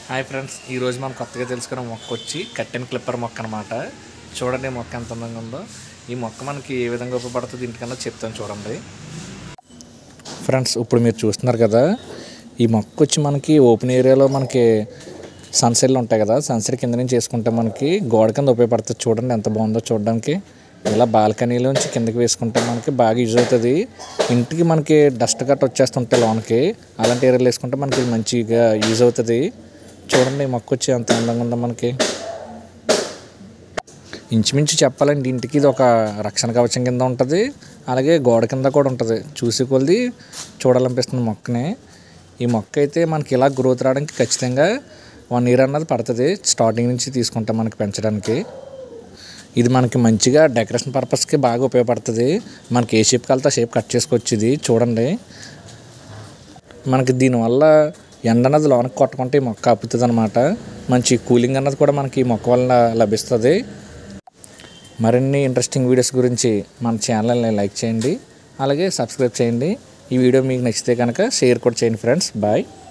hi friends ఈరోజు మనం కొత్తగా తెలుసుకున్న మొక్క వచ్చి కట్టెన్ క్లిప్పర్ మొక్క అనమాట చూడండి ఈ మొక్క ఎంత అందంగా ఉందో ఈ మొక్క మనకి ఏ విధంగా ఉపయోగపడుతుంది ఇంటికన్నా చెప్తాను చూడండి ఫ్రెండ్స్ ఇప్పుడు మీరు చూస్తున్నారు కదా ఈ మొక్క వచ్చి మనకి ఓపెన్ ఏరియాలో మనకి సన్సెట్లు ఉంటాయి కదా సన్సెట్ కింద నుంచి వేసుకుంటే మనకి గోడ కింద ఉపయోగపడుతుంది చూడండి ఎంత బాగుందో చూడడానికి ఇలా బాల్కనీలోంచి కిందకి వేసుకుంటే మనకి బాగా యూజ్ అవుతుంది ఇంటికి మనకి డస్ట్ గట్ట వచ్చేస్తుంటాయి లోనకి అలాంటి ఏరియాలో వేసుకుంటే మనకి మంచిగా యూజ్ అవుతుంది చూడండి ఈ మొక్క వచ్చి ఎంత అందంగా ఉందో మనకి ఇంచుమించు చెప్పాలంటే ఇంటికి ఇది ఒక రక్షణ కవచం కింద ఉంటుంది అలాగే గోడ కింద కూడా ఉంటుంది చూసి కొలిది చూడాలనిపిస్తుంది మొక్కని ఈ మొక్క అయితే మనకి ఇలా గ్రోత్ రావడానికి ఖచ్చితంగా వన్ ఇయర్ అన్నది పడుతుంది స్టార్టింగ్ నుంచి తీసుకుంటాం మనకి పెంచడానికి ఇది మనకి మంచిగా డెకరేషన్ పర్పస్కి బాగా ఉపయోగపడుతుంది మనకి ఏ షేప్ కలితే ఆ షేప్ కట్ చేసుకోవచ్చు ఇది చూడండి మనకి దీనివల్ల ఎండ అన్నది లోనకి కొట్టుకుంటే ఈ మొక్క అప్పుతుంది అనమాట మంచి కూలింగ్ అన్నది కూడా మనకి ఈ మొక్క వల్ల లభిస్తుంది మరిన్ని ఇంట్రెస్టింగ్ వీడియోస్ గురించి మన ఛానల్ని లైక్ చేయండి అలాగే సబ్స్క్రైబ్ చేయండి ఈ వీడియో మీకు నచ్చితే కనుక షేర్ కూడా చేయండి ఫ్రెండ్స్ బాయ్